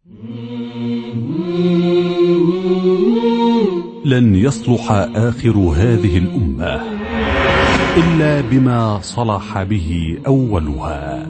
لن يصلح آخر هذه الأمة إلا بما صلح به أولها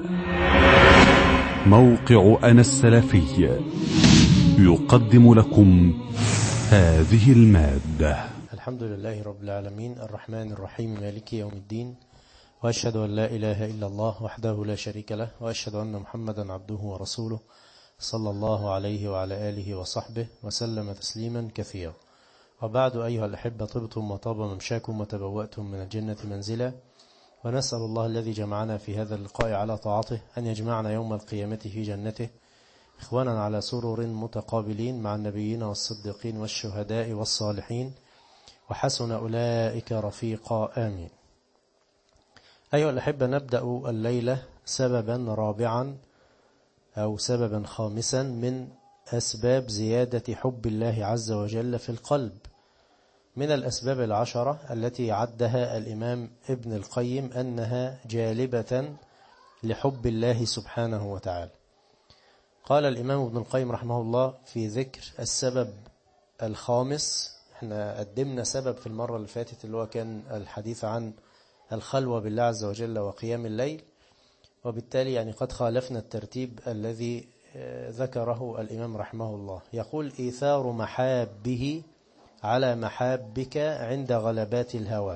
موقع أنا السلفي يقدم لكم هذه المادة الحمد لله رب العالمين الرحمن الرحيم مالك يوم الدين وأشهد أن لا إله إلا الله وحده لا شريك له وأشهد أن محمدا عبده ورسوله صلى الله عليه وعلى آله وصحبه وسلم تسليما كثيرا وبعد أيها الأحبة طبتم وطاب ممشاكم وتبوأتم من الجنة منزلا ونسأل الله الذي جمعنا في هذا اللقاء على طاعته أن يجمعنا يوم القيامة في جنته إخوانا على سرر متقابلين مع النبيين والصديقين والشهداء والصالحين وحسن أولئك رفيقا آمين أيها الأحبة نبدأ الليلة سببا رابعا أو سببا خامسا من أسباب زيادة حب الله عز وجل في القلب من الأسباب العشرة التي عدها الإمام ابن القيم أنها جالبة لحب الله سبحانه وتعالى قال الإمام ابن القيم رحمه الله في ذكر السبب الخامس احنا قدمنا سبب في المرة اللي فاتت اللي هو كان الحديث عن الخلوة بالله عز وجل وقيام الليل وبالتالي يعني قد خالفنا الترتيب الذي ذكره الإمام رحمه الله يقول إيثار محابه على محابك عند غلبات الهوى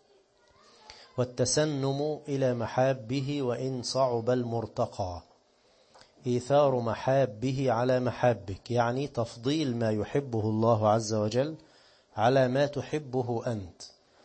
والتسنم إلى محابه وإن صعب المرتقى إيثار محابه على محابك يعني تفضيل ما يحبه الله عز وجل على ما تحبه أنت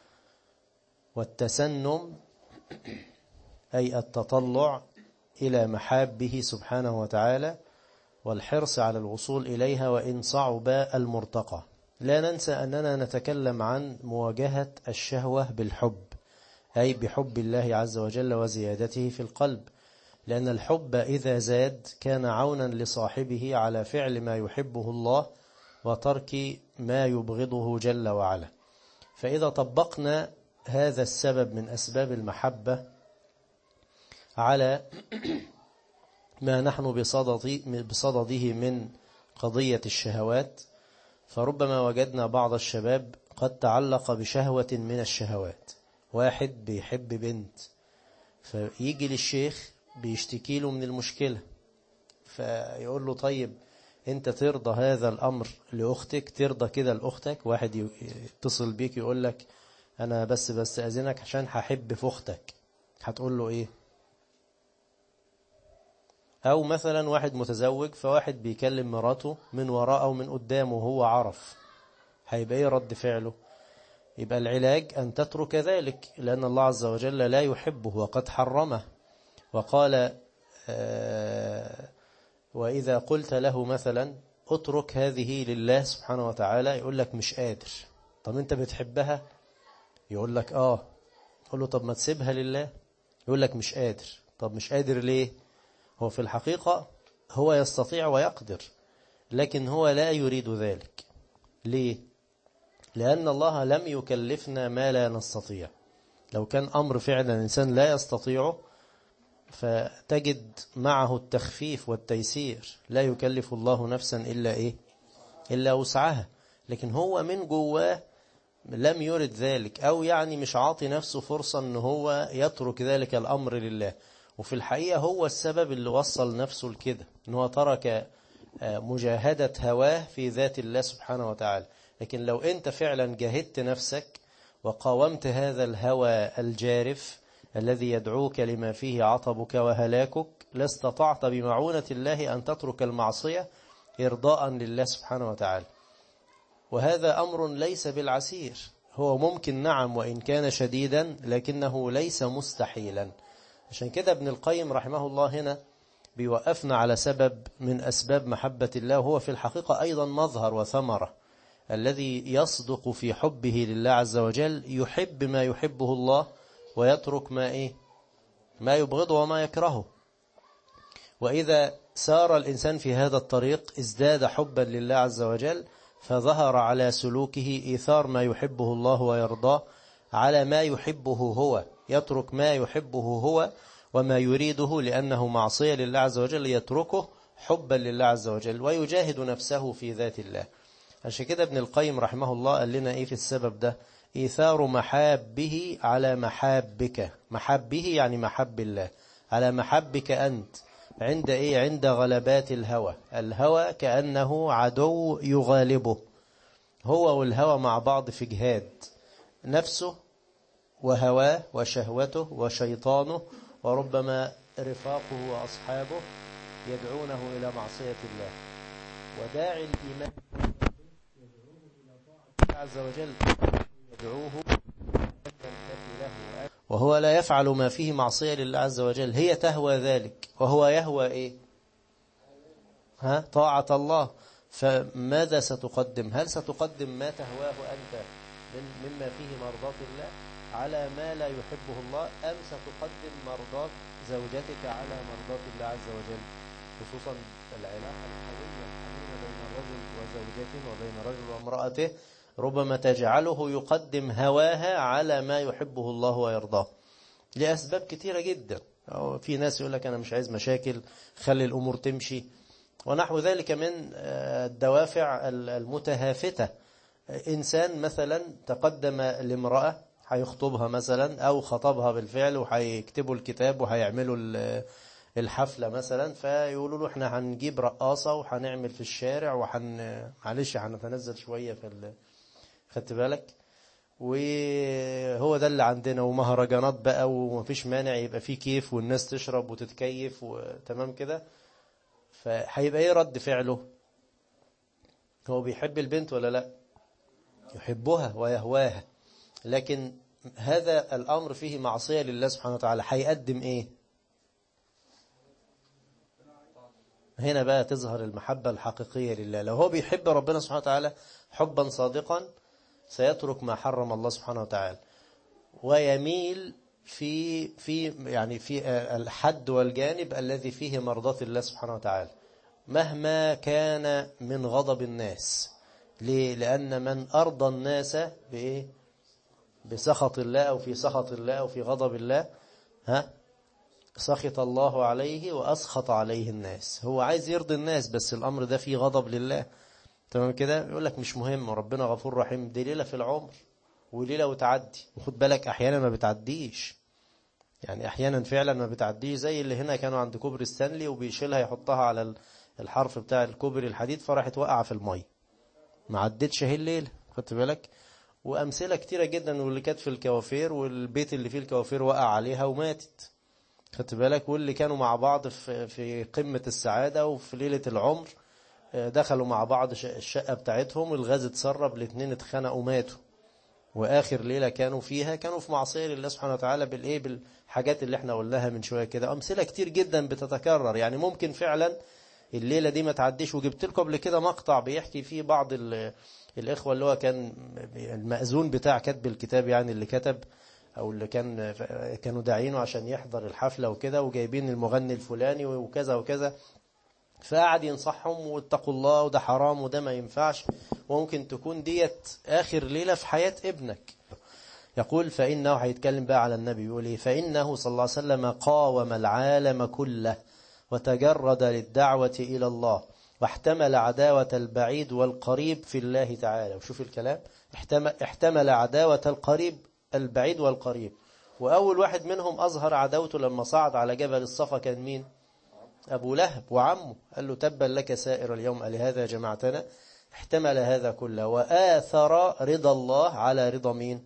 والتسنم أي التطلع إلى محابه سبحانه وتعالى والحرص على الوصول إليها وإن صعب المرتقى لا ننسى أننا نتكلم عن مواجهة الشهوة بالحب أي بحب الله عز وجل وزيادته في القلب لأن الحب إذا زاد كان عونا لصاحبه على فعل ما يحبه الله وترك ما يبغضه جل وعلا فإذا طبقنا هذا السبب من أسباب المحبة على ما نحن بصدد بصدده من قضية الشهوات فربما وجدنا بعض الشباب قد تعلق بشهوة من الشهوات واحد بيحب بنت فيجي للشيخ بيشتكي له من المشكلة فيقول له طيب انت ترضى هذا الأمر لأختك ترضى كده لأختك واحد يتصل بيك يقول لك أنا بس بستأذنك عشان هحب في أختك هتقول له إيه أو مثلا واحد متزوج فواحد بيكلم مراته من وراء أو من قدامه وهو عرف هيبقى إيه رد فعله يبقى العلاج أن تترك ذلك لأن الله عز وجل لا يحبه وقد حرمه وقال آه وإذا قلت له مثلا اترك هذه لله سبحانه وتعالى يقول لك مش قادر طب أنت بتحبها يقول لك آه قل له طب ما تسيبها لله يقول لك مش قادر طب مش قادر ليه هو في الحقيقة هو يستطيع ويقدر لكن هو لا يريد ذلك ليه لأن الله لم يكلفنا ما لا نستطيع لو كان أمر فعلا الإنسان لا يستطيعه فتجد معه التخفيف والتيسير لا يكلف الله نفسا إلا إيه إلا وسعها لكن هو من جواه لم يرد ذلك أو يعني مش عاطي نفسه فرصة أنه هو يترك ذلك الأمر لله وفي الحقيقة هو السبب اللي وصل نفسه لكده ان هو ترك مجاهدة هواه في ذات الله سبحانه وتعالى لكن لو انت فعلا جاهدت نفسك وقاومت هذا الهوى الجارف الذي يدعوك لما فيه عطبك وهلاكك لاستطعت بمعونة الله أن تترك المعصية إرضاء لله سبحانه وتعالى وهذا أمر ليس بالعسير هو ممكن نعم وإن كان شديدا لكنه ليس مستحيلا عشان كده ابن القيم رحمه الله هنا بيوقفنا على سبب من أسباب محبة الله وهو في الحقيقة أيضا مظهر وثمرة الذي يصدق في حبه لله عز وجل يحب ما يحبه الله ويترك ما إيه ما يبغضه وما يكرهه وإذا سار الإنسان في هذا الطريق ازداد حبا لله عز وجل فظهر على سلوكه إيثار ما يحبه الله ويرضاه على ما يحبه هو يترك ما يحبه هو وما يريده لأنه معصية لله عز وجل يتركه حبا لله عز وجل ويجاهد نفسه في ذات الله عشان كده ابن القيم رحمه الله قال لنا ايه في السبب ده إيثار محابه على محابك محبه يعني محب الله على محبك أنت عند إيه عند غلبات الهوى الهوى كأنه عدو يغالبه هو والهوى مع بعض في جهاد نفسه وهواه وشهوته وشيطانه وربما رفاقه وأصحابه يدعونه إلى معصية الله وداعي الإيمان يدعوه إلى طاعة الله عز وجل يدعوه وهو لا يفعل ما فيه معصية لله عز وجل هي تهوى ذلك وهو يهوى إيه ها طاعة الله فماذا ستقدم هل ستقدم ما تهواه أنت من مما فيه مرضاة الله على ما لا يحبه الله أم ستقدم مرضاة زوجتك على مرضاة الله عز وجل خصوصا العلاقة القوية الحميمة بين الرجل وزوجته وبين الرجل وامرأته ربما تجعله يقدم هواها على ما يحبه الله ويرضاه لأسباب كثيرة جدا في ناس يقول لك أنا مش عايز مشاكل خلي الأمور تمشي ونحو ذلك من الدوافع المتهافتة إنسان مثلا تقدم لامرأة هيخطبها مثلا أو خطبها بالفعل وهيكتبوا الكتاب وهيعملوا الحفلة مثلا فيقولوا له احنا هنجيب رقاصة وهنعمل في الشارع وحن معلش هنتنزل شوية في ال... خدت بالك وهو ده اللي عندنا ومهرجانات بقى ومفيش مانع يبقى فيه كيف والناس تشرب وتتكيف وتمام كده فهيبقى ايه رد فعله هو بيحب البنت ولا لا يحبها ويهواها لكن هذا الأمر فيه معصية لله سبحانه وتعالى هيقدم ايه هنا بقى تظهر المحبة الحقيقية لله لو هو بيحب ربنا سبحانه وتعالى حبا صادقا سيترك ما حرم الله سبحانه وتعالى ويميل في في يعني في الحد والجانب الذي فيه مرضاة الله سبحانه وتعالى مهما كان من غضب الناس ليه؟ لأن من أرضى الناس بإيه؟ بسخط الله أو في سخط الله أو في غضب الله ها سخط الله عليه وأسخط عليه الناس هو عايز يرضي الناس بس الأمر ده فيه غضب لله تمام كده يقول لك مش مهم ربنا غفور رحيم دي ليلة في العمر وليلة وتعدي وخد بالك أحيانا ما بتعديش يعني أحيانا فعلا ما بتعديش زي اللي هنا كانوا عند كوبري ستانلي وبيشيلها يحطها على الحرف بتاع الكوبري الحديد فراحت وقع في المية ما عدتش هي الليلة خدت بالك وأمثلة كتيرة جدا واللي كانت في الكوافير والبيت اللي فيه الكوافير وقع عليها وماتت خدت بالك واللي كانوا مع بعض في في قمة السعادة وفي ليلة العمر دخلوا مع بعض الشقة بتاعتهم الغاز اتسرب الاثنين اتخنقوا وماتوا واخر ليلة كانوا فيها كانوا في معصية لله سبحانه وتعالى بالايه بالحاجات اللي احنا قلناها من شوية كده امثلة كتير جدا بتتكرر يعني ممكن فعلا الليلة دي ما تعديش وجبت لكم قبل كده مقطع بيحكي فيه بعض الاخوة اللي هو كان المأذون بتاع كتب الكتاب يعني اللي كتب او اللي كان كانوا داعينه عشان يحضر الحفلة وكده وجايبين المغني الفلاني وكذا وكذا فقعد ينصحهم واتقوا الله وده حرام وده ما ينفعش وممكن تكون ديت آخر ليلة في حياة ابنك يقول فإنه هيتكلم بقى على النبي يقول إيه فإنه صلى الله عليه وسلم قاوم العالم كله وتجرد للدعوة إلى الله واحتمل عداوة البعيد والقريب في الله تعالى وشوف الكلام احتمل عداوة القريب البعيد والقريب وأول واحد منهم أظهر عداوته لما صعد على جبل الصفا كان مين أبو لهب وعمه قال له تبا لك سائر اليوم لهذا جمعتنا احتمل هذا كله وآثر رضا الله على رضا مين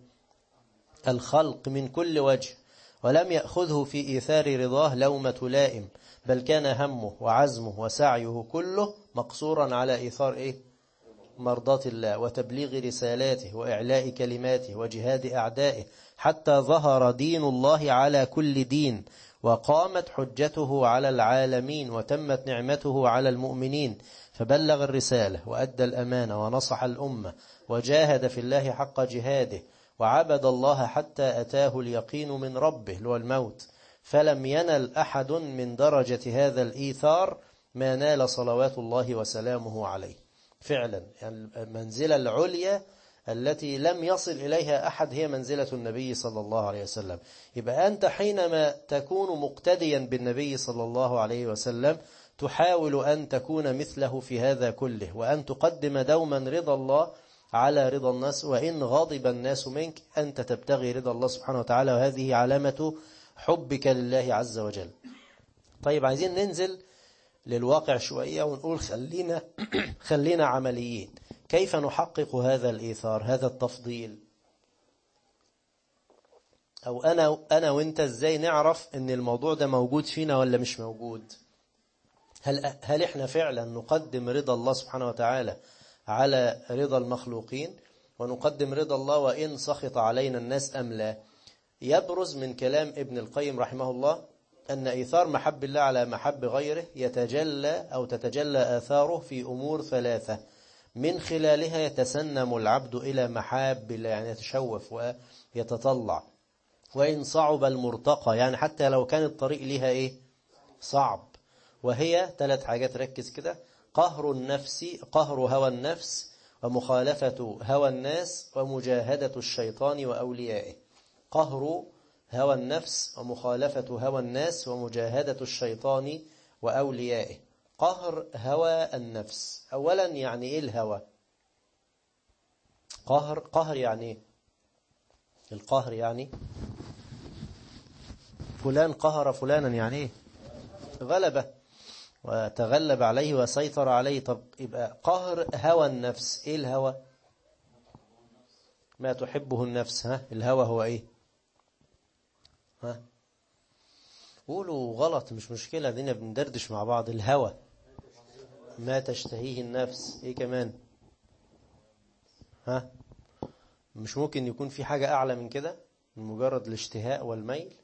الخلق من كل وجه ولم يأخذه في إيثار رضاه لومة لائم بل كان همه وعزمه وسعيه كله مقصورا على إيثار إيه مرضاة الله وتبليغ رسالاته وإعلاء كلماته وجهاد أعدائه حتى ظهر دين الله على كل دين وقامت حجته على العالمين وتمت نعمته على المؤمنين فبلغ الرسالة وأدى الأمانة ونصح الأمة وجاهد في الله حق جهاده وعبد الله حتى أتاه اليقين من ربه لو الموت فلم ينل أحد من درجة هذا الإيثار ما نال صلوات الله وسلامه عليه فعلا يعني المنزلة العليا التي لم يصل إليها أحد هي منزلة النبي صلى الله عليه وسلم يبقى أنت حينما تكون مقتديا بالنبي صلى الله عليه وسلم تحاول أن تكون مثله في هذا كله وأن تقدم دوما رضا الله على رضا الناس وإن غضب الناس منك أنت تبتغي رضا الله سبحانه وتعالى وهذه علامة حبك لله عز وجل طيب عايزين ننزل للواقع شوية ونقول خلينا خلينا عمليين كيف نحقق هذا الإيثار هذا التفضيل أو أنا, أنا وإنت إزاي نعرف أن الموضوع ده موجود فينا ولا مش موجود هل, هل إحنا فعلا نقدم رضا الله سبحانه وتعالى على رضا المخلوقين ونقدم رضا الله وإن سخط علينا الناس أم لا يبرز من كلام ابن القيم رحمه الله أن إيثار محب الله على محب غيره يتجلى أو تتجلى آثاره في أمور ثلاثة من خلالها يتسنم العبد إلى محاب الله يعني يتشوف ويتطلع وإن صعب المرتقى يعني حتى لو كان الطريق لها إيه صعب وهي ثلاث حاجات ركز كده قهر النفس قهر هوى النفس ومخالفة هوى الناس ومجاهدة الشيطان وأوليائه قهر هوى النفس ومخالفة هوى الناس ومجاهدة الشيطان وأوليائه قهر هوى النفس أولا يعني إيه الهوى قهر قهر يعني القهر يعني فلان قهر فلانا يعني إيه غلبه وتغلب عليه وسيطر عليه طب يبقى قهر هوى النفس إيه الهوى ما تحبه النفس ها الهوى هو إيه ها قولوا غلط مش مشكلة دينا بندردش مع بعض الهوى ما تشتهيه النفس ايه كمان ها مش ممكن يكون في حاجة أعلى من كده من مجرد الاشتهاء والميل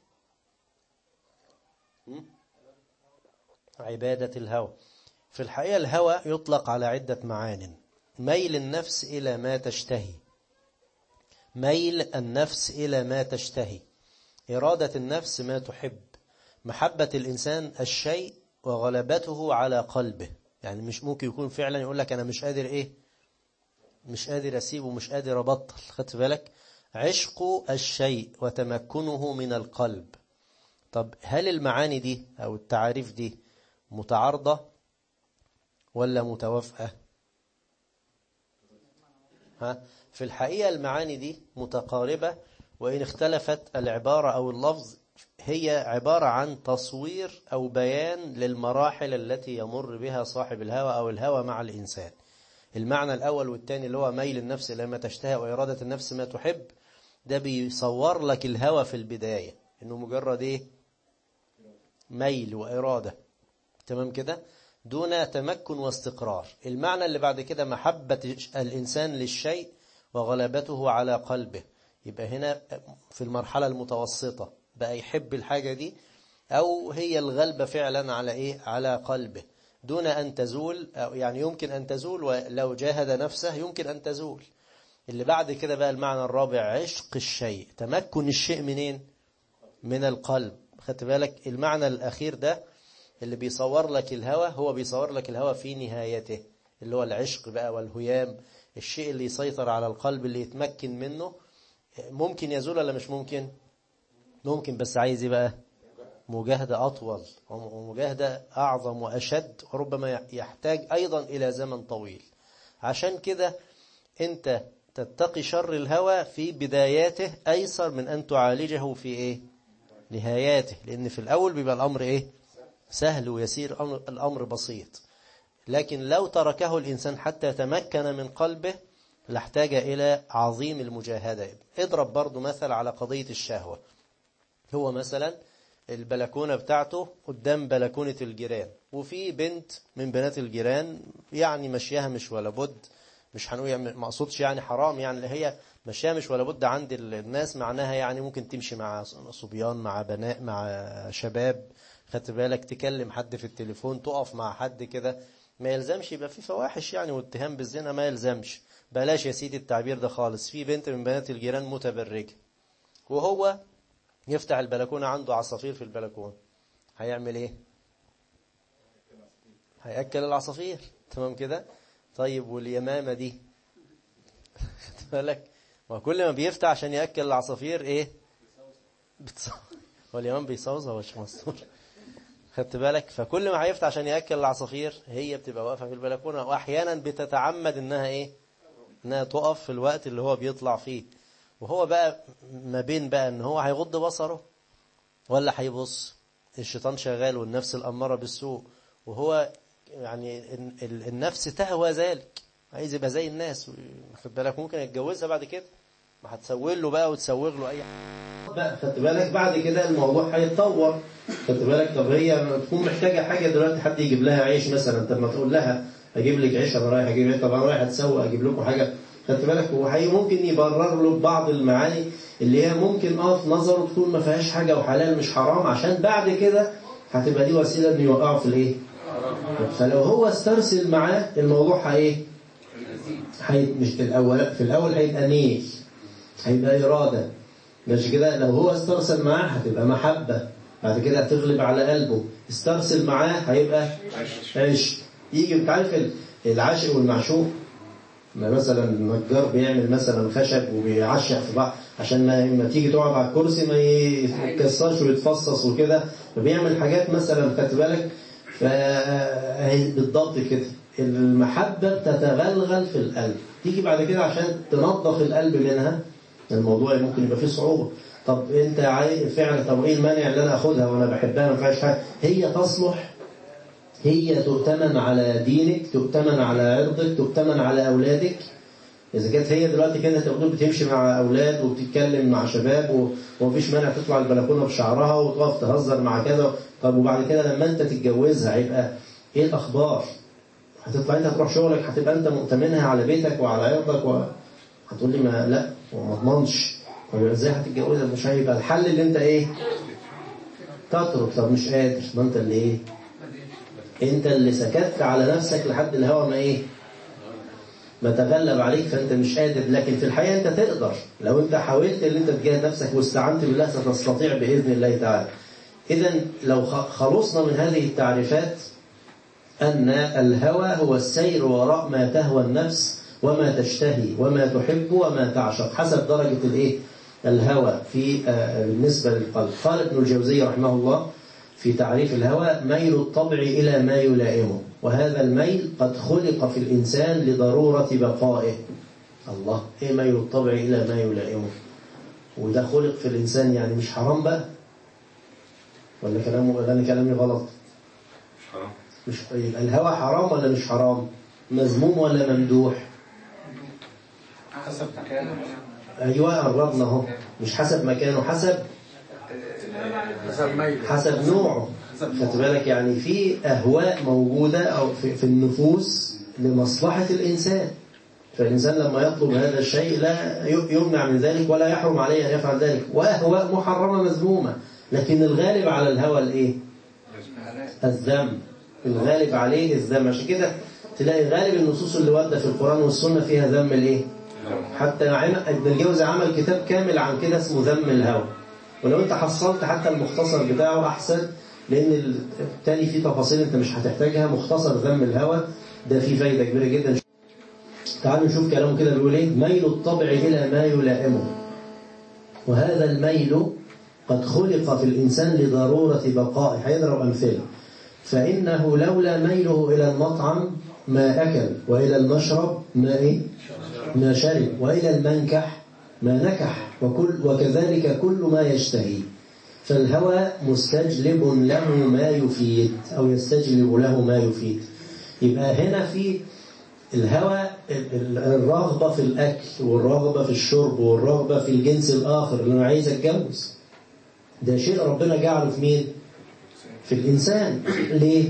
عبادة الهوى في الحقيقة الهوى يطلق على عدة معان ميل النفس إلى ما تشتهي ميل النفس إلى ما تشتهي إرادة النفس ما تحب محبة الإنسان الشيء وغلبته على قلبه يعني مش ممكن يكون فعلا يقول لك أنا مش قادر إيه مش قادر أسيبه مش قادر أبطل خدت بالك عشق الشيء وتمكنه من القلب طب هل المعاني دي أو التعاريف دي متعارضة ولا متوافقة ها في الحقيقة المعاني دي متقاربة وإن اختلفت العبارة أو اللفظ هي عبارة عن تصوير أو بيان للمراحل التي يمر بها صاحب الهوى أو الهوى مع الإنسان المعنى الأول والثاني اللي هو ميل النفس إلى ما تشتهى وإرادة النفس ما تحب ده بيصور لك الهوى في البداية إنه مجرد إيه ميل وإرادة تمام كده دون تمكن واستقرار المعنى اللي بعد كده محبة الإنسان للشيء وغلبته على قلبه يبقى هنا في المرحلة المتوسطة بقى يحب الحاجة دي أو هي الغلبة فعلا على إيه على قلبه دون أن تزول أو يعني يمكن أن تزول ولو جاهد نفسه يمكن أن تزول اللي بعد كده بقى المعنى الرابع عشق الشيء تمكن الشيء منين من القلب خدت بالك المعنى الأخير ده اللي بيصور لك الهوى هو بيصور لك الهوى في نهايته اللي هو العشق بقى والهيام الشيء اللي يسيطر على القلب اللي يتمكن منه ممكن يزول ولا مش ممكن ممكن بس عايز بقى مجاهدة أطول ومجاهدة أعظم وأشد وربما يحتاج أيضا إلى زمن طويل عشان كده أنت تتقي شر الهوى في بداياته أيسر من أن تعالجه في إيه نهاياته لأن في الأول بيبقى الأمر إيه سهل ويسير الأمر بسيط لكن لو تركه الإنسان حتى يتمكن من قلبه لاحتاج إلى عظيم المجاهدة اضرب برضو مثل على قضية الشهوة هو مثلا البلكونة بتاعته قدام بلكونة الجيران وفي بنت من بنات الجيران يعني مشيها مش ولا بد مش هنقول يعني ما اقصدش يعني حرام يعني اللي هي مشيها مش ولا بد عند الناس معناها يعني ممكن تمشي مع صبيان مع بنات مع شباب خدت بالك تكلم حد في التليفون تقف مع حد كده ما يلزمش يبقى في فواحش يعني واتهام بالزنا ما يلزمش بلاش يا سيدي التعبير ده خالص في بنت من بنات الجيران متبرجة وهو يفتح البلكونة عنده عصافير في البلكونة هيعمل ايه هيأكل العصافير تمام كده طيب واليمامة دي خد بالك وكل ما بيفتح عشان يأكل العصافير ايه بتصو... واليمام بيصوصها وش مستور خدت بالك فكل ما هيفتح عشان ياكل العصافير هي بتبقى واقفه في البلكونه واحيانا بتتعمد انها ايه انها تقف في الوقت اللي هو بيطلع فيه وهو بقى ما بين بقى ان هو هيغض بصره ولا هيبص الشيطان شغال والنفس الاماره بالسوء وهو يعني النفس تهوى ذلك عايز يبقى زي الناس خد بالك ممكن يتجوزها بعد كده ما هتسوي له بقى وتسوغ له اي بقى خدت بالك بعد كده الموضوع هيتطور خدت بالك طب هي تكون محتاجه حاجه دلوقتي حد يجيب لها عيش مثلا طب ما تقول لها اجيب لك عيش انا رايح اجيب عيش طب انا رايح اتسوق اجيب لكم حاجه خدت بالك هو ممكن يبرر له بعض المعاني اللي هي ممكن اه في نظره تكون ما فيهاش حاجه وحلال مش حرام عشان بعد كده هتبقى دي وسيله انه يوقعه في الايه فلو هو استرسل معاه الموضوع ايه حي... مش في الاول في الاول هيبقى ميل هيبقى اراده مش كده لو هو استرسل معاه هتبقى محبه بعد كده هتغلب على قلبه استرسل معاه هيبقى عشق يجي انت عارف العاشق والمعشوق ما مثلا النجار بيعمل مثلا خشب وبيعشق في بعض عشان ما لما تيجي تقعد على الكرسي ما يتكسرش ويتفصص وكده فبيعمل حاجات مثلا خدت بالك بالضبط كده المحبة بتتغلغل في القلب تيجي بعد كده عشان تنظف القلب منها الموضوع ممكن يبقى فيه صعوبة طب انت عايز فعلا طب ايه المانع اللي انا اخدها وانا بحبها ما فيهاش حاجه هي تصلح هي تؤتمن على دينك تؤتمن على عرضك تؤتمن على اولادك اذا كانت هي دلوقتي كده تقول بتمشي مع اولاد وبتتكلم مع شباب ومفيش مانع تطلع البلكونه بشعرها وتقف تهزر مع كذا طب وبعد كده لما انت تتجوزها هيبقى ايه الاخبار هتطلع انت تروح شغلك هتبقى انت مؤتمنها على بيتك وعلى عرضك و... هتقول لي ما لا وما اضمنش طب ازاي هتتجوزها مش هيبقى الحل اللي انت ايه تترك طب مش قادر ما انت اللي ايه انت اللي سكت على نفسك لحد الهوى ما ايه ما تغلب عليك فانت مش قادر لكن في الحقيقه انت تقدر لو انت حاولت ان انت تجاهد نفسك واستعنت بالله ستستطيع باذن الله تعالى اذا لو خلصنا من هذه التعريفات ان الهوى هو السير وراء ما تهوى النفس وما تشتهي وما تحب وما تعشق حسب درجه الايه الهوى في بالنسبه للقلب قال ابن الجوزي رحمه الله في تعريف الهوى ميل الطبع إلى ما يلائمه وهذا الميل قد خلق في الإنسان لضرورة بقائه الله إيه ميل الطبع إلى ما يلائمه وده خلق في الإنسان يعني مش حرام بقى ولا كلامه ولا أنا كلامي غلط مش حرام مش الهوى حرام ولا مش حرام مذموم ولا ممدوح حسب مكانه أيوة قربنا اهو مش حسب مكانه حسب حسب ميله حسب نوعه خدت بالك يعني في أهواء موجودة أو في, في النفوس لمصلحة الإنسان فالإنسان لما يطلب هذا الشيء لا يمنع من ذلك ولا يحرم عليه أن يفعل ذلك وأهواء محرمة مذمومة لكن الغالب على الهوى الإيه؟ الذم الغالب عليه الذم عشان كده تلاقي غالب النصوص اللي واردة في القرآن والسنة فيها ذم الإيه؟ حتى ابن الجوزي عمل كتاب كامل عن كده اسمه ذم الهوى ولو انت حصلت حتى المختصر بتاعه احسن لان التاني فيه تفاصيل انت مش هتحتاجها مختصر ذم الهوى ده فيه فايدة كبيرة جدا تعالوا نشوف كلامه كده بيقول ايه ميل الطبع الى ما يلائمه وهذا الميل قد خلق في الانسان لضرورة بقائه هيضرب امثله فانه لولا ميله الى المطعم ما اكل والى المشرب ما ايه ما شرب والى المنكح ما نكح وكل وكذلك كل ما يشتهي فالهوى مستجلب له ما يفيد أو يستجلب له ما يفيد يبقى هنا في الهوى الرغبة في الأكل والرغبة في الشرب والرغبة في الجنس الآخر اللي أنا عايز أتجوز ده شيء ربنا جعله في مين؟ في الإنسان ليه؟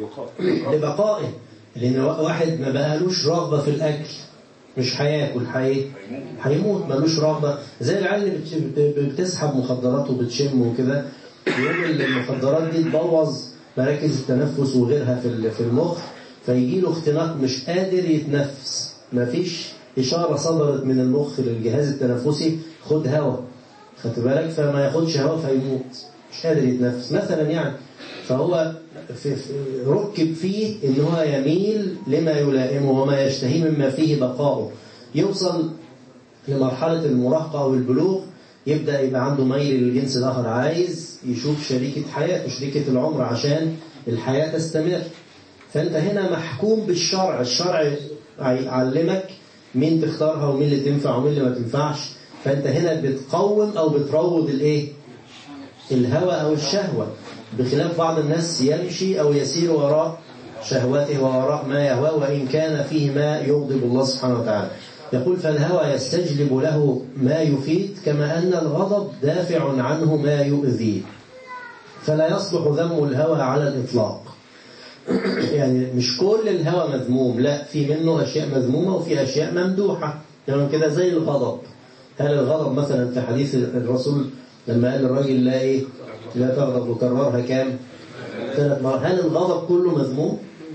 لبقائه لأن واحد ما بقالوش رغبة في الأكل مش هياكل حي هيموت ملوش رغبة زي العيال اللي بتسحب مخدرات وبتشم وكده يقوم المخدرات دي تبوظ مراكز التنفس وغيرها في في المخ فيجي له اختناق مش قادر يتنفس مفيش إشارة صدرت من المخ للجهاز التنفسي خد هواء خدت بالك فما ياخدش هواء فيموت مش قادر يتنفس مثلا يعني فهو في في ركب فيه ان هو يميل لما يلائمه وما يشتهيه مما فيه بقاؤه يوصل لمرحلة المراهقة والبلوغ يبدأ يبقى عنده ميل للجنس الآخر عايز يشوف شريكة حياته شريكة العمر عشان الحياة تستمر فأنت هنا محكوم بالشرع الشرع يعلمك مين تختارها ومين اللي تنفع ومين اللي ما تنفعش فأنت هنا بتقوم أو بتروض الإيه الهوى أو الشهوة بخلاف بعض الناس يمشي أو يسير وراء شهوته ووراء ما يهوى وإن كان فيه ما يغضب الله سبحانه وتعالى يقول فالهوى يستجلب له ما يفيد كما أن الغضب دافع عنه ما يؤذي فلا يصلح ذم الهوى على الإطلاق يعني مش كل الهوى مذموم لا في منه أشياء مذمومة وفي أشياء ممدوحة يعني كده زي الغضب هل الغضب مثلا في حديث الرسول لما قال الراجل لا إيه لا تغضب وكررها كام ثلاث مرات هل الغضب كله مذموم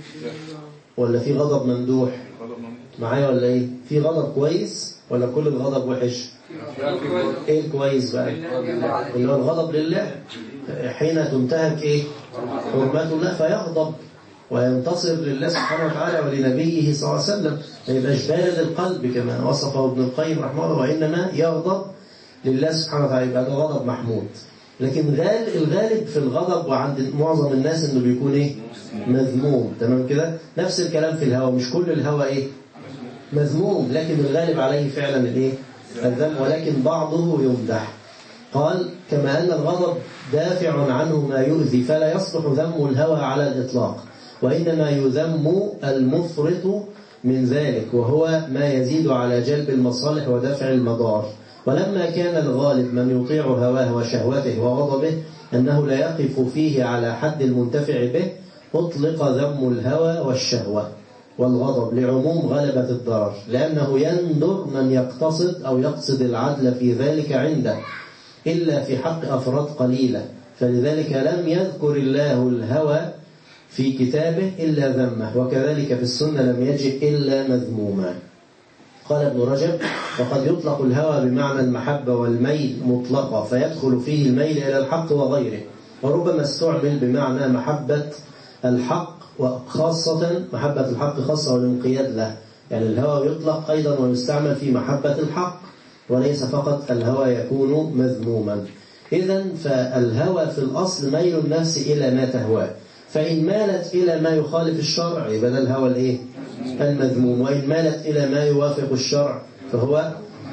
ولا في غضب ممدوح معايا ولا ايه في غضب كويس ولا كل الغضب وحش ايه الكويس بقى اللي هو الغضب لله حين تنتهك ايه حرمات الله فيغضب وينتصر لله سبحانه وتعالى ولنبيه صلى الله عليه وسلم ما يبقاش بارد القلب كما وصفه ابن القيم رحمه الله وإنما يغضب لله سبحانه وتعالى يبقى ده غضب محمود لكن غال الغالب في الغضب وعند معظم الناس انه بيكون ايه مذموم تمام كده نفس الكلام في الهوى مش كل الهوى ايه مذموم لكن الغالب عليه فعلا الايه الذم ولكن بعضه يمدح قال كما أن الغضب دافع عنه ما يؤذي فلا يصلح ذم الهوى على الإطلاق وإنما يذم المفرط من ذلك وهو ما يزيد على جلب المصالح ودفع المضار ولما كان الغالب من يطيع هواه وشهوته وغضبه أنه لا يقف فيه على حد المنتفع به أطلق ذم الهوى والشهوة والغضب لعموم غلبة الضرر لأنه يندر من يقتصد أو يقصد العدل في ذلك عنده إلا في حق أفراد قليلة فلذلك لم يذكر الله الهوى في كتابه إلا ذمه وكذلك في السنة لم يجئ إلا مذموما قال ابن رجب وقد يطلق الهوى بمعنى المحبة والميل مطلقة فيدخل فيه الميل إلى الحق وغيره وربما استعمل بمعنى محبة الحق وخاصة محبة الحق خاصة والانقياد له يعني الهوى يطلق أيضا ويستعمل في محبة الحق وليس فقط الهوى يكون مذموما إذا فالهوى في الأصل ميل النفس إلى ما تهواه فإن مالت إلى ما يخالف الشرع يبقى ده الهوى الإيه؟ المذموم وإن مالت إلى ما يوافق الشرع فهو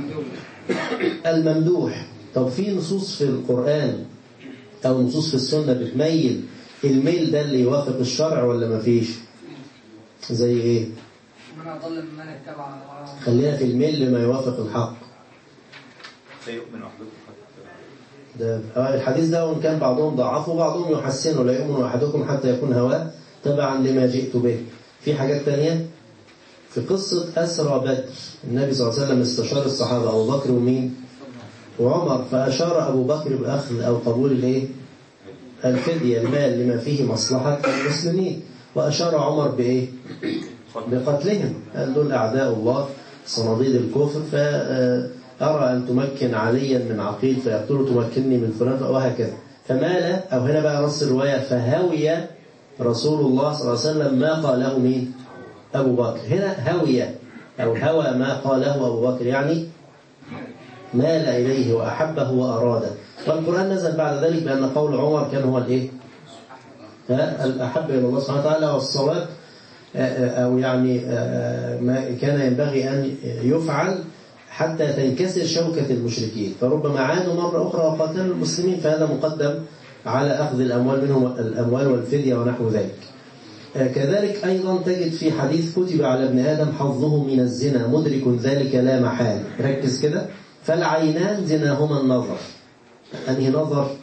الممدوح طب في نصوص في القرآن أو نصوص في السنة بتميل الميل ده اللي يوافق الشرع ولا ما فيش زي إيه من أضل من اتبع هواه. خلينا في الميل لما يوافق الحق سيؤمن أحدكم حتى ده آه، الحديث ده وإن كان بعضهم ضعفه وبعضهم يحسنه لا يؤمن أحدكم حتى يكون هواه تبعا لما جئت به في حاجات تانية في قصة أسرى بدر النبي صلى الله عليه وسلم استشار الصحابة أبو بكر ومين وعمر فأشار أبو بكر بأخذ أو قبول الإيه الفدية المال لما فيه مصلحة المسلمين وأشار عمر بإيه بقتلهم قال دول أعداء الله صناديد الكفر فأرى أن تمكن عليا من عقيل فيقتل تمكنني من فلان وهكذا فمال أو هنا بقى نص الرواية فهوي رسول الله صلى الله عليه وسلم ما قاله مين أبو بكر هنا هوي أو هوى ما قاله أبو بكر يعني مال إليه وأحبه وأراده والقرآن نزل بعد ذلك بأن قول عمر كان هو الإيه ها؟ الأحب إلى الله سبحانه وتعالى والصواب أو يعني ما كان ينبغي أن يفعل حتى تنكسر شوكة المشركين فربما عادوا مرة أخرى وقاتلوا المسلمين فهذا مقدم على أخذ الأموال منهم الأموال والفدية ونحو ذلك كذلك أيضا تجد في حديث كتب على ابن آدم حظه من الزنا مدرك ذلك لا محال ركز كده فالعينان زناهما النظر أنهي نظر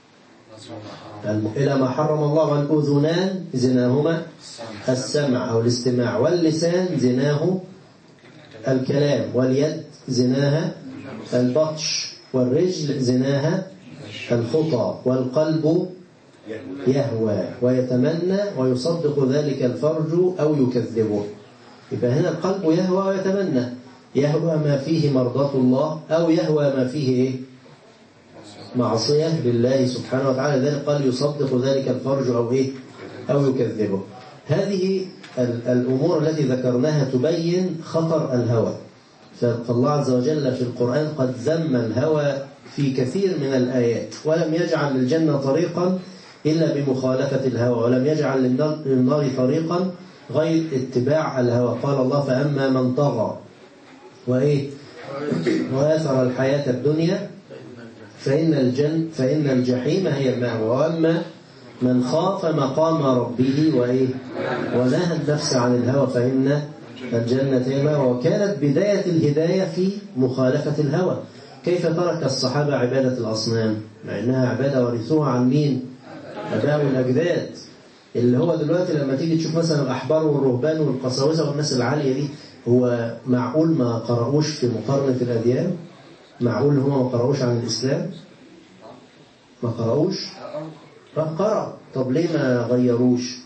إلى ما حرم الله والأذنان زناهما السمع أو الاستماع واللسان زناه الكلام واليد زناها البطش والرجل زناها الخطى والقلب يهوى ويتمنى ويصدق ذلك الفرج أو يكذبه يبقى هنا القلب يهوى ويتمنى يهوى ما فيه مرضاة الله أو يهوى ما فيه إيه؟ معصية لله سبحانه وتعالى ذلك قال يصدق ذلك الفرج أو إيه أو يكذبه هذه الأمور التي ذكرناها تبين خطر الهوى فالله عز وجل في القرآن قد ذم الهوى في كثير من الآيات ولم يجعل للجنة طريقا إلا بمخالفة الهوى ولم يجعل للنار للنار طريقا غير اتباع الهوى قال الله فأما من طغى وإيه وآثر الحياة الدنيا فإن الجن فإن الجحيم هي المأوى وأما من خاف مقام ربه وإيه ونهى النفس عن الهوى فإن الجنة هي المأوى وكانت بداية الهداية في مخالفة الهوى كيف ترك الصحابة عبادة الأصنام مع إنها عبادة ورثوها عن مين أباء الأجداد اللي هو دلوقتي لما تيجي تشوف مثلا الأحبار والرهبان والقساوسة والناس العالية دي هو معقول ما قرأوش في مقارنة الأديان معقول هم ما قرأوش عن الإسلام ما قرأوش لا قرأ طب ليه ما غيروش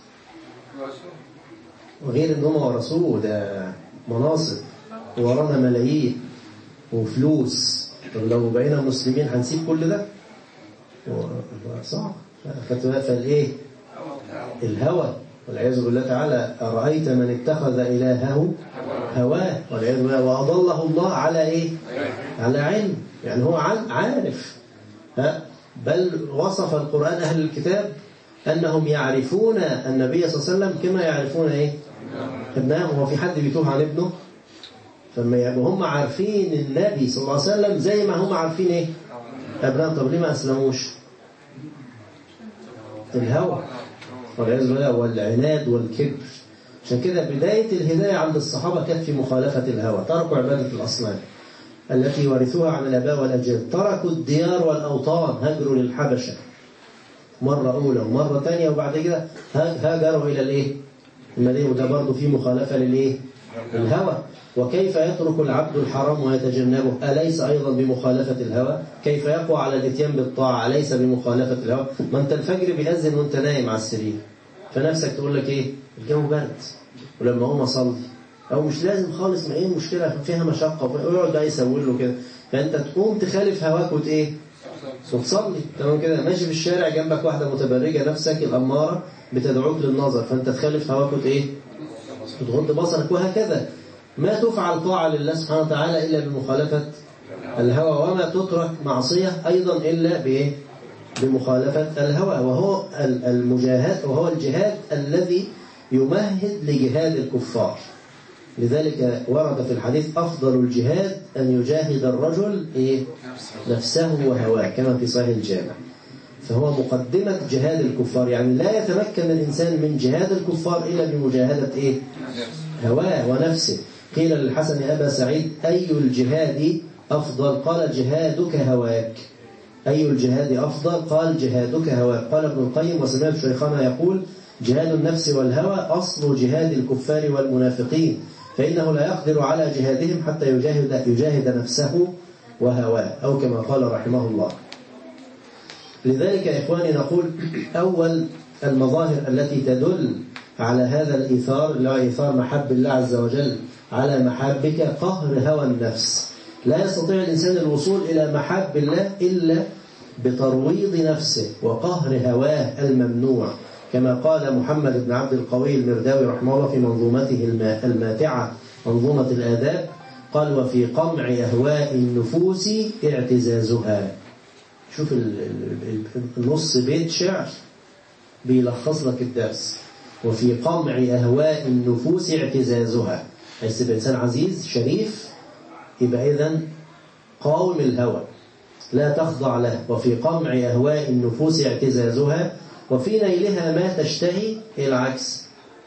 وغير ان هم ورثوه ده مناصب ورانا ملايين وفلوس طب لو بقينا مسلمين هنسيب كل ده و- صعب فالايه الهوى والعياذ بالله تعالى أرأيت من اتخذ إلهه هواه والعياذ بالله وأضله الله على إيه على علم يعني هو عن- عارف ها بل وصف القرآن أهل الكتاب أنهم يعرفون النبي صلى الله عليه وسلم كما يعرفون إيه ابنائهم هو في حد بيتوه عن ابنه فما يبقوا هم عارفين النبي صلى الله عليه وسلم زي ما هم عارفين إيه أبنائهم طب ليه ما أسلموش الهوى والعياذ بالله والعناد والكبر عشان كده بداية الهداية عند الصحابة كانت في مخالفة الهوى تركوا عبادة الأصنام التي ورثوها عن الآباء والأجداد تركوا الديار والأوطان هاجروا للحبشة مرة أولى ومرة ثانية وبعد كده ها- هاجروا إلى الإيه؟ المدينة وده برضه في مخالفة للإيه؟ الهوى وكيف يترك العبد الحرام ويتجنبه أليس أيضا بمخالفة الهوى كيف يقوى على الاتيان بالطاعة أليس بمخالفة الهوى ما أنت الفجر بيأذن وأنت نايم على السرير فنفسك تقول لك إيه الجو برد ولما أقوم أصلي أو مش لازم خالص ما إيه المشكلة فيها مشقة ويقعد بقى يسوي له كده فأنت تقوم تخالف هواك وت إيه وتصلي تمام كده ماشي في الشارع جنبك واحدة متبرجة نفسك الأمارة بتدعوك للنظر فأنت تخالف هواك وت إيه وتغض بصرك وهكذا ما تفعل طاعة لله سبحانه وتعالى إلا بمخالفة الهوى وما تترك معصية أيضا إلا بإيه؟ بمخالفة الهوى وهو ال- المجاهد وهو الجهاد الذي يمهد لجهاد الكفار لذلك ورد في الحديث أفضل الجهاد أن يجاهد الرجل إيه؟ نفسه وهواه كما في صحيح الجامع فهو مقدمة جهاد الكفار يعني لا يتمكن الإنسان من جهاد الكفار إلا بمجاهدة إيه؟ هواه ونفسه قيل للحسن أبا سعيد أي الجهاد أفضل قال جهادك هواك أي الجهاد أفضل قال جهادك هواك قال ابن القيم وسمعت شيخنا يقول جهاد النفس والهوى أصل جهاد الكفار والمنافقين فإنه لا يقدر على جهادهم حتى يجاهد, يجاهد نفسه وهواه أو كما قال رحمه الله لذلك يا إخواني نقول أول المظاهر التي تدل على هذا الإيثار اللي هو إيثار محب الله عز وجل على محبك قهر هوى النفس لا يستطيع الإنسان الوصول إلى محب الله إلا بترويض نفسه وقهر هواه الممنوع كما قال محمد بن عبد القوي المرداوي رحمه الله في منظومته الما- الماتعة منظومة الآداب قال وفي قمع أهواء النفوس اعتزازها شوف ال- ال- ال- النص بيت شعر بيلخص لك الدرس وفي قمع أهواء النفوس اعتزازها عايز تبقى إنسان عزيز شريف يبقى إذن قاوم الهوى لا تخضع له وفي قمع أهواء النفوس اعتزازها وفي نيلها ما تشتهي هي العكس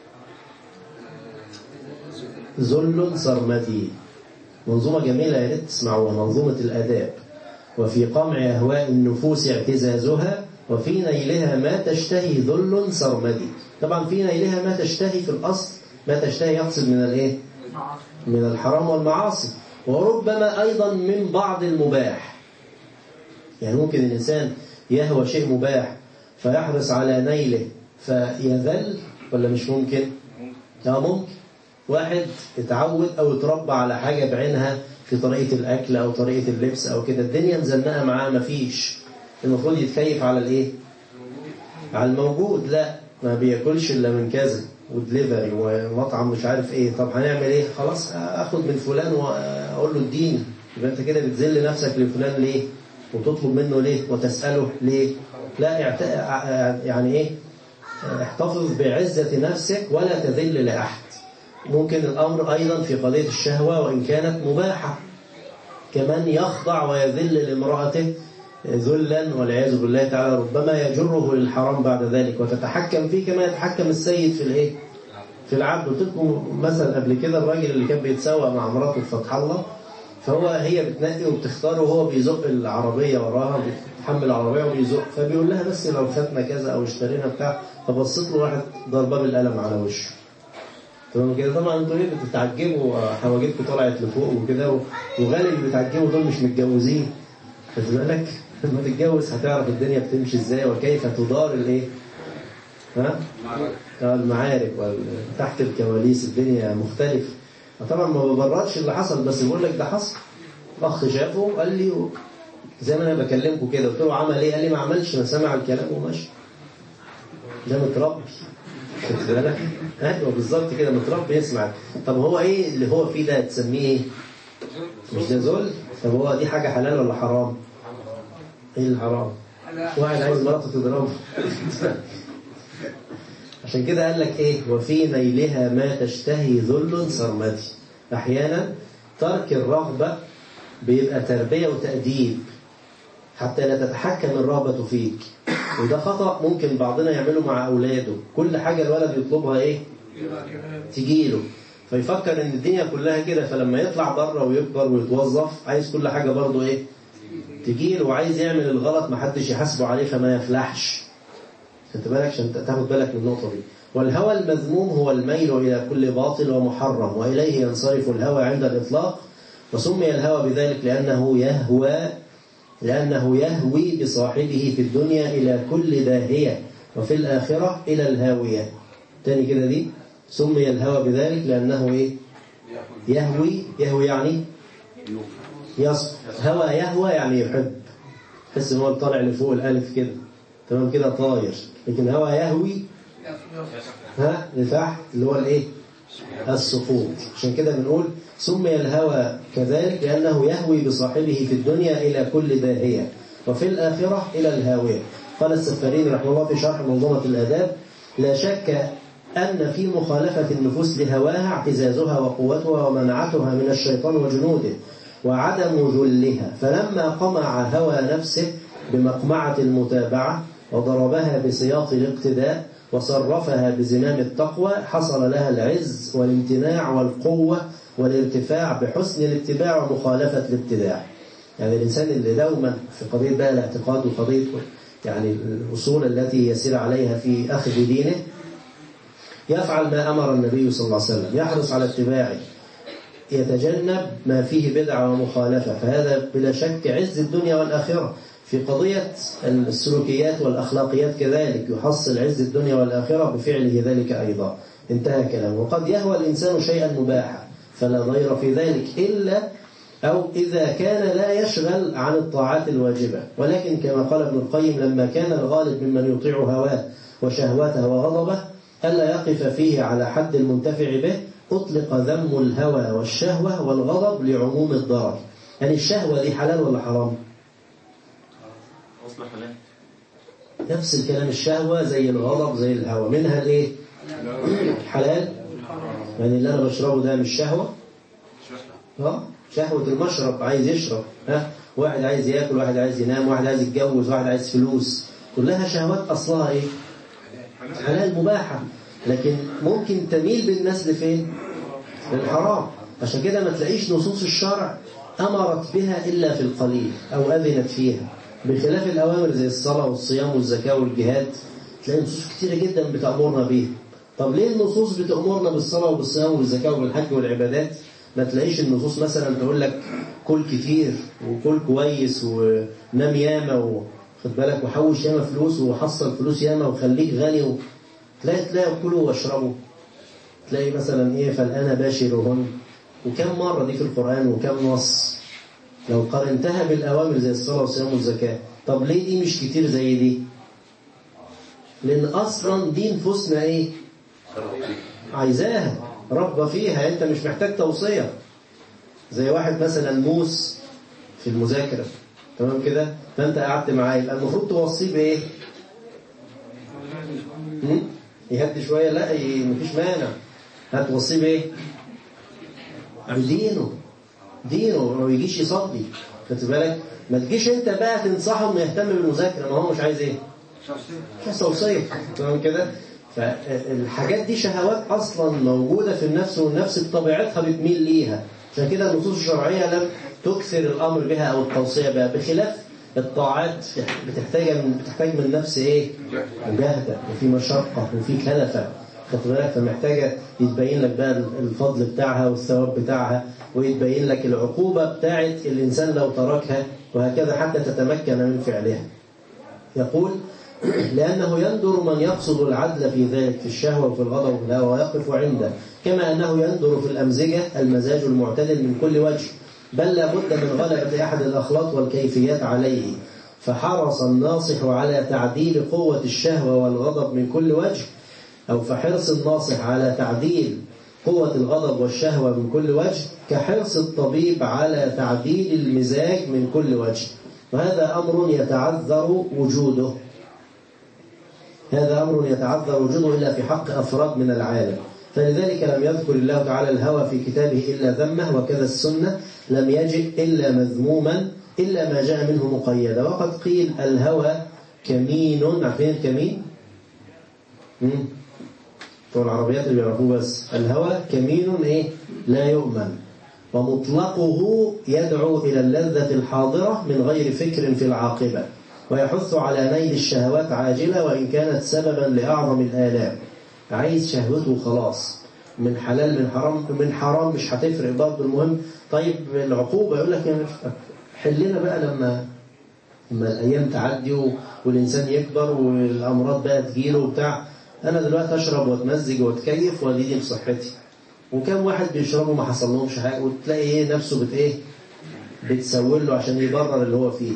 ذل سرمدي منظومة جميلة يا ريت تسمعوها منظومة الآداب وفي قمع أهواء النفوس اعتزازها وفي نيلها ما تشتهي ذل سرمدي طبعا في نيلها ما تشتهي في الأصل ما تشتهي يقصد من الإيه؟ من الحرام والمعاصي وربما أيضا من بعض المباح يعني ممكن الإنسان يهوى شيء مباح فيحرص على نيله فيذل ولا مش ممكن؟ لا ممكن واحد اتعود أو اتربى على حاجة بعينها في طريقة الأكل أو طريقة اللبس أو كده الدنيا مزنقة معاه مفيش المفروض يتكيف على الإيه؟ على الموجود لا ما بياكلش إلا من كذا ودليفري ومطعم مش عارف ايه طب هنعمل ايه خلاص اخد من فلان واقول له اديني يبقى انت كده بتذل نفسك لفلان ليه وتطلب منه ليه وتسأله ليه لا اعت... يعني ايه احتفظ بعزة نفسك ولا تذل لأحد ممكن الأمر أيضا في قضية الشهوة وإن كانت مباحة كمن يخضع ويذل لامرأته ذلا والعياذ بالله تعالى ربما يجره للحرام بعد ذلك وتتحكم فيه كما يتحكم السيد في الايه في العبد قلت لكم مثلا قبل كده الراجل اللي كان بيتسوق مع مراته في فتح الله فهو هي بتنقي وبتختاره وهو بيزق العربية وراها بيتحمل العربية وبيزق فبيقول لها بس لو فاتنا كذا أو اشترينا بتاع فبصت له واحد ضربة بالقلم على وشه تمام كده طبعا انتوا ايه بتتعجبوا حواجبكم طلعت لفوق وكده وغالب اللي بيتعجبوا دول مش متجوزين خد بالك لما تتجوز هتعرف الدنيا بتمشي ازاي وكيف تدار الايه ها المعارك تحت الكواليس الدنيا مختلفه طبعا ما ببررش اللي حصل بس بقول لك ده حصل اخ شافه قال لي زي ما انا بكلمكم كده قلت له عمل ايه قال لي ما عملش انا سامع الكلام وماشي ده متربي خد بالك ايوه بالظبط كده متربي يسمع طب هو ايه اللي هو فيه ده تسميه ايه مش ده ذل طب هو دي حاجه حلال ولا حرام ايه الحرام واحد عايز مراته تضربه عشان كده قال لك ايه وفي نيلها ما تشتهي ذل سرمدي احيانا ترك الرغبة بيبقى تربية وتأديب حتى لا تتحكم الرغبة فيك وده خطأ ممكن بعضنا يعمله مع أولاده كل حاجة الولد يطلبها ايه تجيله فيفكر ان الدنيا كلها كده فلما يطلع بره ويكبر ويتوظف عايز كل حاجة برضه ايه تجيله وعايز يعمل الغلط محدش يحاسبه عليه فما يفلحش خدت بالك عشان تاخد بالك من النقطة دي والهوى المذموم هو الميل إلى كل باطل ومحرم وإليه ينصرف الهوى عند الإطلاق وسمي الهوى بذلك لأنه يهوى لأنه يهوي بصاحبه في الدنيا إلى كل داهية وفي الآخرة إلى الهاوية تاني كده دي سمي الهوى بذلك لأنه إيه يهوي يهوي يعني يصف هوى يهوى يعني يحب تحس ان هو طالع لفوق الالف كده تمام كده طاير لكن هوى يهوي ها لتحت اللي هو الايه السقوط عشان كده بنقول سمي الهوى كذلك لأنه يهوي بصاحبه في الدنيا إلى كل داهية وفي الآخرة إلى الهاوية قال السفارين رحمه الله في شرح منظومة الآداب لا شك أن في مخالفة النفوس لهواها اعتزازها وقوتها ومنعتها من الشيطان وجنوده وعدم ذلها فلما قمع هوى نفسه بمقمعة المتابعة وضربها بسياط الاقتداء وصرفها بزمام التقوى حصل لها العز والامتناع والقوة والارتفاع بحسن الاتباع ومخالفة الابتداع يعني الإنسان اللي دوما في قضية بقى الاعتقاد وقضية يعني الأصول التي يسير عليها في أخذ دينه يفعل ما أمر النبي صلى الله عليه وسلم يحرص على اتباعه يتجنب ما فيه بدعة ومخالفة فهذا بلا شك عز الدنيا والآخرة في قضية السلوكيات والأخلاقيات كذلك يحصل عز الدنيا والآخرة بفعله ذلك أيضا انتهى كلامه وقد يهوى الإنسان شيئا مباحا فلا ضير في ذلك إلا أو إذا كان لا يشغل عن الطاعات الواجبة ولكن كما قال ابن القيم لما كان الغالب ممن يطيع هواه وشهواته وغضبه ألا يقف فيه على حد المنتفع به أطلق ذم الهوى والشهوة والغضب لعموم الضرر يعني الشهوة دي حلال ولا حرام أصل حلال نفس الكلام الشهوة زي الغضب زي الهوى منها الايه حلال يعني اللي انا بشربه ده مش شهوة اه شهوة المشرب عايز يشرب ها واحد عايز ياكل واحد عايز ينام واحد عايز يتجوز واحد عايز فلوس كلها شهوات اصلها ايه حلال مباحة لكن ممكن تميل بالناس لفين للحرام عشان كده ما تلاقيش نصوص الشرع أمرت بها إلا في القليل أو أذنت فيها بخلاف الأوامر زي الصلاة والصيام والزكاة والجهاد تلاقي نصوص كتيرة جدا بتأمرنا بيها طب ليه النصوص بتأمرنا بالصلاة والصيام والزكاة والحج والعبادات ما تلاقيش النصوص مثلا تقول لك كل كتير وكل كويس ونام ياما وخد بالك وحوش ياما فلوس وحصل فلوس ياما وخليك غني و... تلاقي تلاقي كلوا واشربوا تلاقي مثلا ايه فالآن باشرهن وكم مرة دي في القرآن وكم نص لو قارنتها بالأوامر زي الصلاة والصيام والزكاة طب ليه دي مش كتير زي دي لأن أصلا دي نفوسنا ايه عايزاها رغبة فيها انت مش محتاج توصية زي واحد مثلا موس في المذاكرة تمام كده فانت قعدت معاه يبقى المفروض توصيه بايه هم؟ يهدي شويه لا ي- مفيش مانع هتوصيه بايه بدينه دينه ما يجيش يصلي خدت بالك ما تجيش انت بقى تنصحه انه يهتم بالمذاكره ما هو مش عايز ايه مش عايز توصيه تمام كده فالحاجات دي شهوات اصلا موجوده في النفس والنفس بطبيعتها بتميل ليها عشان كده النصوص الشرعيه لم تكثر الامر بها او التوصيه بها بخلاف الطاعات بتحتاج من بتحتاج من النفس ايه مجاهده وفي مشقه وفي كلفه خدت بالك فمحتاجه يتبين لك بقى الفضل بتاعها والثواب بتاعها ويتبين لك العقوبه بتاعت الانسان لو تركها وهكذا حتى تتمكن من فعلها يقول لأنه يندر من يقصد العدل في ذلك في الشهوة وفي الغضب وفي الهوى ويقف عنده كما أنه يندر في الأمزجة المزاج المعتدل من كل وجه بل لا بد من غلبة أحد الأخلاق والكيفيات عليه فحرص الناصح على تعديل قوة الشهوة والغضب من كل وجه أو فحرص الناصح على تعديل قوة الغضب والشهوة من كل وجه كحرص الطبيب على تعديل المزاج من كل وجه وهذا أمر يتعذر وجوده هذا أمر يتعذر وجوده إلا في حق أفراد من العالم فلذلك لم يذكر الله تعالى الهوى في كتابه إلا ذمه وكذا السنة لم يجد إلا مذموما إلا ما جاء منه مقيدا وقد قيل الهوى كمين عارفين الكمين؟ مم. بتوع العربيات اللي بيعرفوه بس الهوى كمين إيه؟ لا يؤمن ومطلقه يدعو إلى اللذة الحاضرة من غير فكر في العاقبة ويحث على نيل الشهوات عاجلة وإن كانت سببا لأعظم الآلام عايز شهوته خلاص من حلال من حرام من حرام مش هتفرق برضه المهم طيب العقوبة يقول لك يعني حلنا بقى لما لما الأيام تعدي و- والإنسان يكبر والأمراض بقى تجيله وبتاع أنا دلوقتي أشرب وأتمزج وأتكيف وأديني بصحتي وكم واحد بيشربوا ما حصلهمش حاجة وتلاقي إيه نفسه بت إيه بتسول له عشان يبرر اللي هو فيه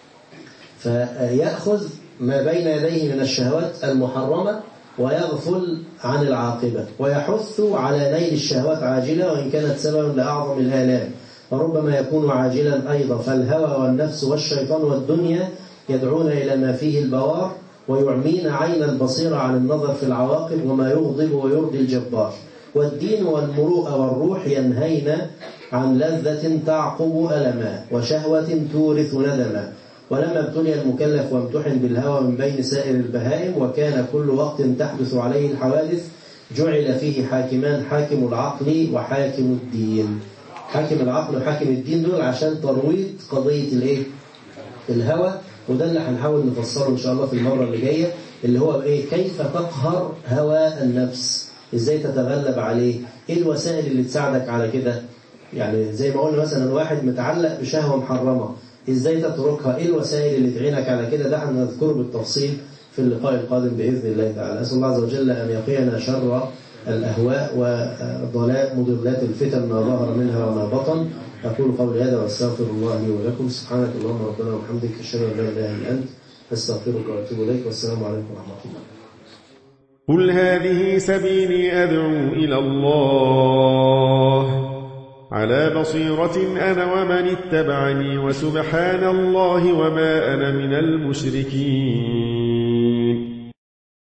فيأخذ ما بين يديه من الشهوات المحرمة ويغفل عن العاقبة ويحث على نيل الشهوات عاجلة وإن كانت سببا لأعظم الآلام وربما يكون عاجلا أيضا فالهوى والنفس والشيطان والدنيا يدعون إلى ما فيه البوار ويعمين عين البصيرة عن النظر في العواقب وما يغضب ويرضي الجبار والدين والمروءة والروح ينهين عن لذة تعقب ألما وشهوة تورث ندما ولما ابتلي المكلف وامتحن بالهوى من بين سائر البهائم وكان كل وقت تحدث عليه الحوادث جعل فيه حاكمان حاكم العقل وحاكم الدين حاكم العقل وحاكم الدين دول عشان ترويض قضية الايه الهوى وده اللي هنحاول نفسره ان شاء الله في المرة اللي جاية اللي هو ايه كيف تقهر هوى النفس ازاي تتغلب عليه ايه الوسائل اللي تساعدك على كده يعني زي ما قلنا مثلا واحد متعلق بشهوة محرمة ازاي تتركها ايه الوسائل اللي تعينك على كده ده هنذكره بالتفصيل في اللقاء القادم بإذن الله تعالى أسأل الله عز وجل أن يقينا شر الأهواء وضلال مضلات الفتن ما ظهر منها وما بطن أقول قولي هذا وأستغفر الله لي ولكم سبحانك اللهم ربنا وبحمدك أشهد أن لا إله إلا أنت أستغفرك وأتوب إليك والسلام عليكم ورحمة الله قل هذه سبيلي أدعو إلى الله على بصيرة أنا ومن اتبعني وسبحان الله وما أنا من المشركين